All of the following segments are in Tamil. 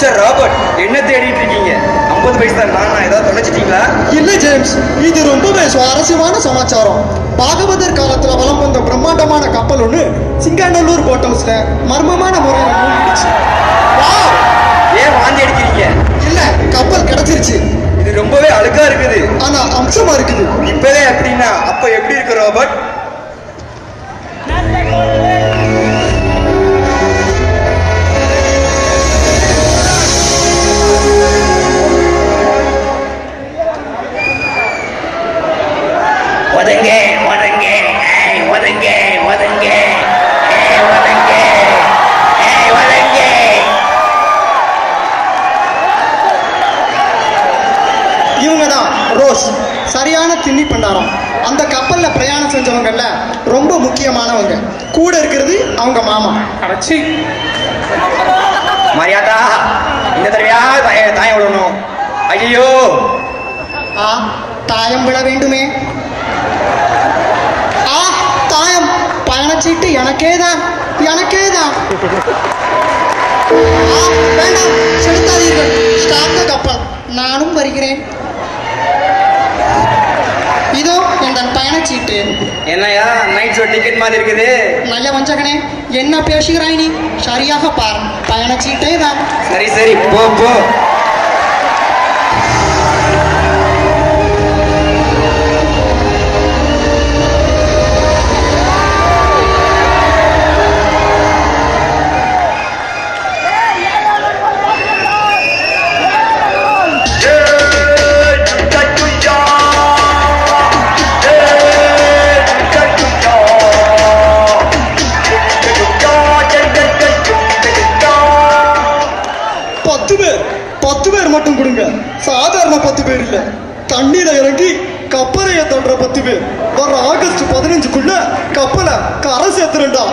மிஸ்டர் ராபர்ட் என்ன தேடிட்டு இருக்கீங்க ஐம்பது பைசா நான் ஏதாவது தொலைச்சிட்டீங்களா இல்ல ஜேம்ஸ் இது ரொம்பவே சுவாரஸ்யமான சமாச்சாரம் பாகவதர் காலத்துல வலம் வந்த பிரம்மாண்டமான கப்பல் ஒண்ணு சிங்காநல்லூர் போட் ஹவுஸ்ல மர்மமான முறையில் மூழ்கிடுச்சு வாவ்! ஏன் வாந்தி அடிக்கிறீங்க இல்ல கப்பல் கிடைச்சிருச்சு இது ரொம்பவே அழுக்கா இருக்குது ஆனா அம்சமா இருக்குது இப்பவே அப்படின்னா அப்ப எப்படி இருக்கு ராபர்ட் ஒதுங்க ஒதுங்க ஏய் ஒதுங்க ஒதுங்க ஏய் ஒதுங்க ஏய் ஒதுங்க இவங்க தான் ரோஸ் சரியான திண்ணி பண்டாரம் அந்த கப்பல்ல பிரயாணம் செஞ்சவங்கல்ல ரொம்ப முக்கியமானவங்க கூட இருக்கிறது அவங்க மாமா அடைச்சி மரியாதா இந்த தடவையா தாய தாயம் விடணும் ஐயோ ஆ தாயம் விழ வேண்டுமே ஆ தாயம் பயணச்சீட்டு எனக்கே தான் எனக்கே தான் ஆ, வேண்டாம் செலுத்தாதீர்கள் ஸ்டாக்க கப்பல் நானும் வருகிறேன் இதோ என் பயணச்சீட்டு என்னையா நைட் ஷோ டிக்கெட் மாதிரி இருக்குது நல்ல வஞ்சகனே என்ன பேசுகிறாய் நீ சரியாக பார் பயணச்சீட்டே தான் சரி சரி போ போ பத்து பேர் பத்து பேர் மட்டும் கொடுங்க சாதாரண பத்து பேர் இல்ல தண்ணீர இறங்கி கப்பலைய தள்ளுற பத்து பேர் வர ஆகஸ்ட் பதினஞ்சுக்குள்ள கப்பலை கரை சேர்த்துறா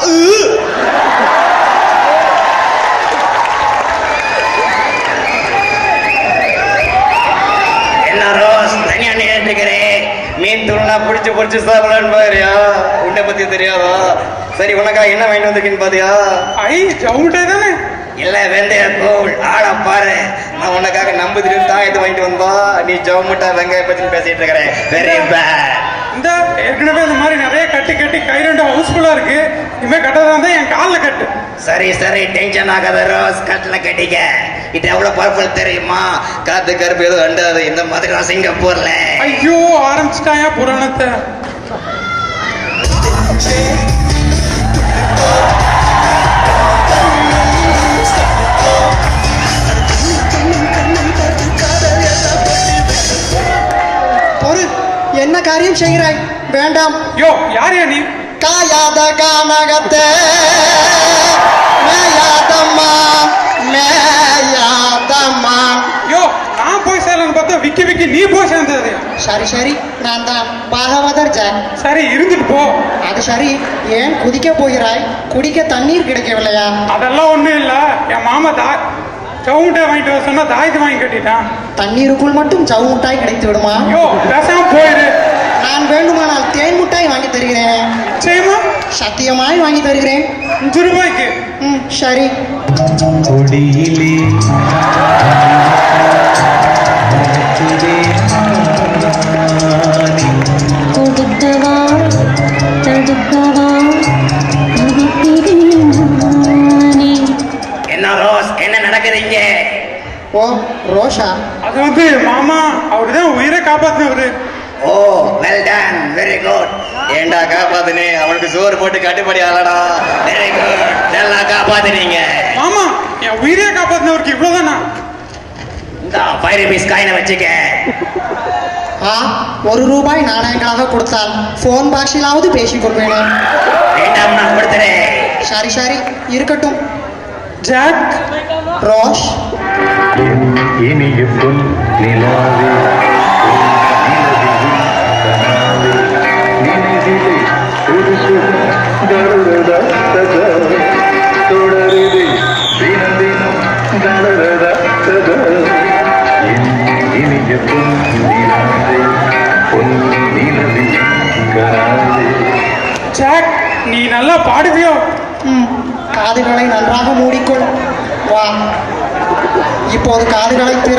என்ன ரோஸ் தனியா நின்றுக்கிறேன் மீன் துருணா பிடிச்சு பிடிச்சு சாப்பிடலான்னு பாருயா உன்னை பத்தி தெரியாதா சரி உனக்கா என்ன வாங்கிட்டு வந்திருக்கேன்னு பாத்தியா ஐ ஜவுட்டே தானே இல்ல வெந்தய கூழ் ஆள பாரு நான் உனக்காக நம்புதிரி தான் இது வாங்கிட்டு வந்தா நீ ஜவுமுட்டா வெங்காய பத்தி பேசிட்டு இருக்கிறேன் வெரி பேட் இந்த ஏற்கனவே இந்த மாதிரி நிறைய கட்டி கட்டி கை ரெண்டு ஹவுஸ்ஃபுல்லா இருக்கு இனிமே கட்டதா இருந்தா என் காலில் கட்டு சரி சரி டென்ஷன் ஆகாத ரோஸ் கட்டில கட்டிக்க இது எவ்வளவு பவர்ஃபுல் தெரியுமா காத்து கருப்பு எதுவும் அண்டாது இந்த மாதிரி தான் சிங்கப்பூர்ல ஐயோ ஆரம்பிச்சிட்டாயா புராணத்தை பொறு என்ன காரியம் செய்கிறாய் வேண்டாம் யோ யார் யா நீ காயாத கானகத்தே மேயாதம்மா மேயாதம்மா யோ நான் போய் சேரலன்னு பார்த்தா விக்கி விக்கி நீ போய் சேர்ந்தது சரி சரி நான் தான் பாகவதர் ஜாக் சரி இருந்துட்டு போ அது சரி ஏன் குதிக்க போகிறாய் குடிக்க தண்ணீர் கிடைக்கவில்லையா அதெல்லாம் ஒண்ணும் இல்ல என் மாமா தா சவுண்டை வாங்கிட்டு வர சொன்னா தாயத்து வாங்கி கட்டிட்டான் தண்ணீருக்குள் மட்டும் ஜவு முட்டாய் கிடைத்து விடுமா யோ பேசாம போயிரு நான் வேண்டுமானால் தேன் முட்டாய் வாங்கி தருகிறேன் செய்யுமா சத்தியமாய் வாங்கி தருகிறேன் அஞ்சு ரூபாய்க்கு ம் சரி கொடியிலே கொடுத்தவா தடுக்கவா நீ என்ன ரோஸ் என்ன நடக்குதுங்க ஓ ரோஷா அது வந்து மாமா அவருதான் உயிரை காப்பாத்தினவரு oh well done very good ஏண்டா காப்பாத்துனே அவனுக்கு சோறு போட்டு கட்டுப்படி ஆளடா வெரி குட் நல்லா காப்பாத்துனீங்க மாமா என் உயிரை காப்பாத்தினவருக்கு இவ்வளவுதானா இந்த ஃபைவ் ருபீஸ் காயினை வச்சுக்க ஆ ஒரு ரூபாய் நாணயங்களாக கொடுத்தால் ஃபோன் பாஷையிலாவது பேசிக் கொள்வேனே வேண்டாம் நான் கொடுத்துறேன் சரி சரி இருக்கட்டும் ஜாக் ரோஷ் இனிய பொன் நிலாவே நினைவிலே ஒரு சுகம் தருதா சதா தொடருதே தினம் தினம் தருதா சதா என் இனிய பொன் நிலாவே பொன் நிலவே கராதே ஜாக் நீ நல்லா பாடுவியோ ம் காதுகளை நன்றாக மூடிக்கொள் வா இப்போது காதுகளை திற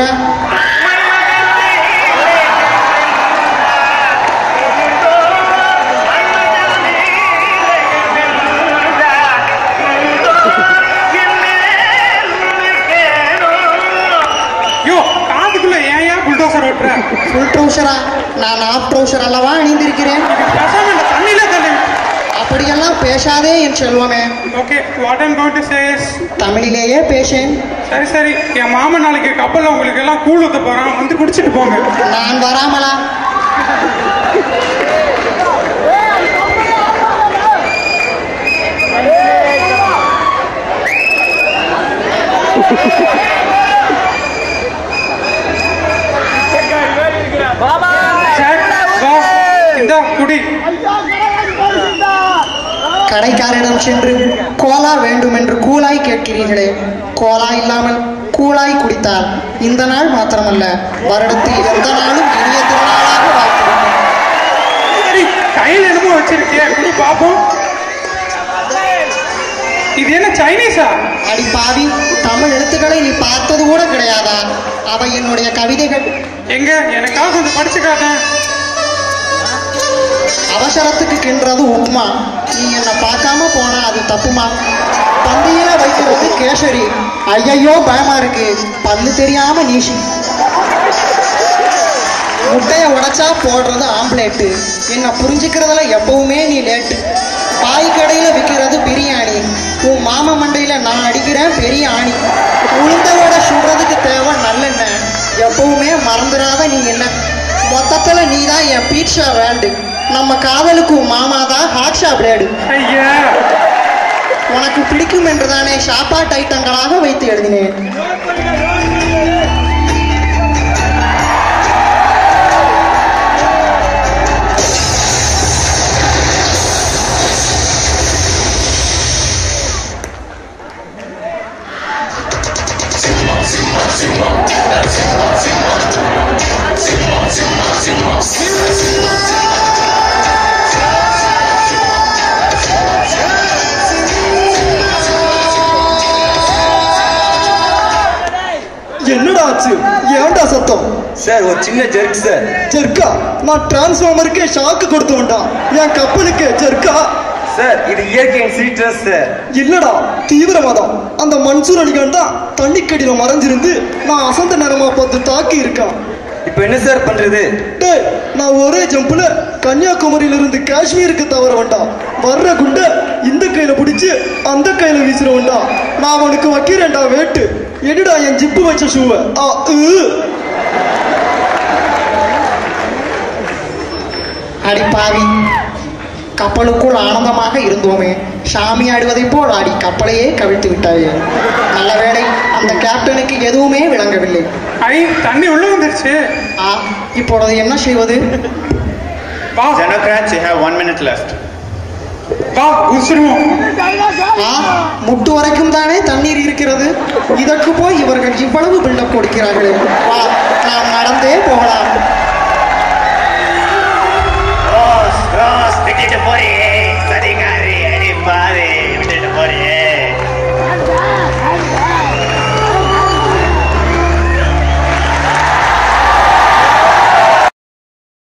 யோ காதுக்குள்ள ஏன் ஏன் புல்டோசர் ஓட்டுற ஃபுல் ட்ரௌசரா நான் ஆஃப் ட்ரௌசர் அல்லவா அணிந்திருக்கிறேன் பேசாம இந்த தண்ணியில தள்ளி அப்படியெல்லாம் பேசாதே என் செல்வமே okay what I'm going to say is தமிழிலேயே பேசேன் சரி சரி என் மாமன் நாளைக்கு கப்பல்ல உங்களுக்கு எல்லாம் கூழ் ஊத்த போறான் வந்து குடிச்சிட்டு போங்க நான் வராமலா சரி, வா இந்தா குடி கடைக்காரரிடம் சென்று கோலா வேண்டும் என்று கூலாய் கேட்கிறீர்களே கோலா இல்லாமல் கூலாய் குடித்தால் இந்த நாள் மாத்திரமல்ல வருடத்தில் எந்த நாளும் இனிய திருநாளாக வாழ்த்திருக்கும் சரி கையில் என்னமோ வச்சிருக்கிய குடி பாப்போம் இது என்ன சைனீஸா அடி பாவி தமிழ் எழுத்துக்களை நீ பார்த்தது கூட கிடையாதா அவை என்னுடைய கவிதைகள் எங்க எனக்காக கொஞ்சம் படிச்சு காட்டேன் அவசரத்துக்கு கிண்டுறது உப்புமா நீ என்னை பார்க்காம போனா அது தப்புமா பந்தியில வைக்கிறது கேசரி ஐயையோ பயமா இருக்கு பல்லு தெரியாம நீசி முட்டைய உடைச்சா போடுறது ஆம்லேட்டு என்ன புரிஞ்சுக்கிறதுல எப்பவுமே நீ லேட்டு பாய் கடையில விற்கிறது பிரியாணி உன் மாமா மண்டையில நான் அடிக்கிறேன் பெரிய ஆணி உளுந்த வடை சுடுறதுக்கு தேவை நல்லெண்ணெய் எப்பவுமே மறந்துடாத நீ என்ன மொத்தத்துல நீ தான் என் பீட்சா வேல்டு நம்ம காதலுக்கு உன் மாமா தான் ஹாட்ஷா பிளேடு ஐயா உனக்கு பிடிக்கும் என்றுதானே சாப்பாட்டு ஐட்டங்களாக வைத்து எழுதினேன் என்னடா ஆச்சு ஏன்டா சத்தம் சார் ஒரு சின்ன ஜெர்க் சார் ஜெர்க்கா நான் டிரான்ஸ்ஃபார்மருக்கே ஷாக்கு கொடுத்து வந்தான் என் கப்பலுக்கு ஜெர்க்கா சார் இது இயற்கையின் சீட்ரஸ் சார் இல்லடா தீவிரவாதம் அந்த மன்சூர் அலிகான் தான் தண்ணிக்கடியில மறைஞ்சிருந்து நான் அசந்த நேரமா பார்த்து தாக்கி இருக்கான் இப்போ என்ன சார் பண்றது டேய் நான் ஒரே ஜம்புல கன்னியாகுமரியில இருந்து காஷ்மீருக்கு தவற வேண்டாம் வர்ற குண்ட இந்த கையில பிடிச்சு அந்த கையில வீசுற வேண்டாம் நான் அவனுக்கு வைக்கிறேன்டா வேட்டு என்னடா என் ஜிப்பு வச்ச ஷூவை ஆ உ. அடி பாவி கப்பலுக்குள் ஆனந்தமாக இருந்தோமே சாமி ஆடுவதைப் போல் ஆடி கப்பலையே கவிழ்த்து விட்டாயே நல்ல வேளை அந்த கேப்டனுக்கு எதுவுமே விளங்கவில்லை ஐ தண்ணி உள்ள வந்துருச்சு ஆ இப்பொழுது என்ன செய்வது வா Democrats, you have one minute left. வா குதிச்சிருவோம் ஆ முட்டு வரைக்கும் தானே தண்ணீர் இருக்கிறது இதற்கு போய் இவர்கள் இவ்வளவு பில்டப் கொடுக்கிறார்களே வா நாம்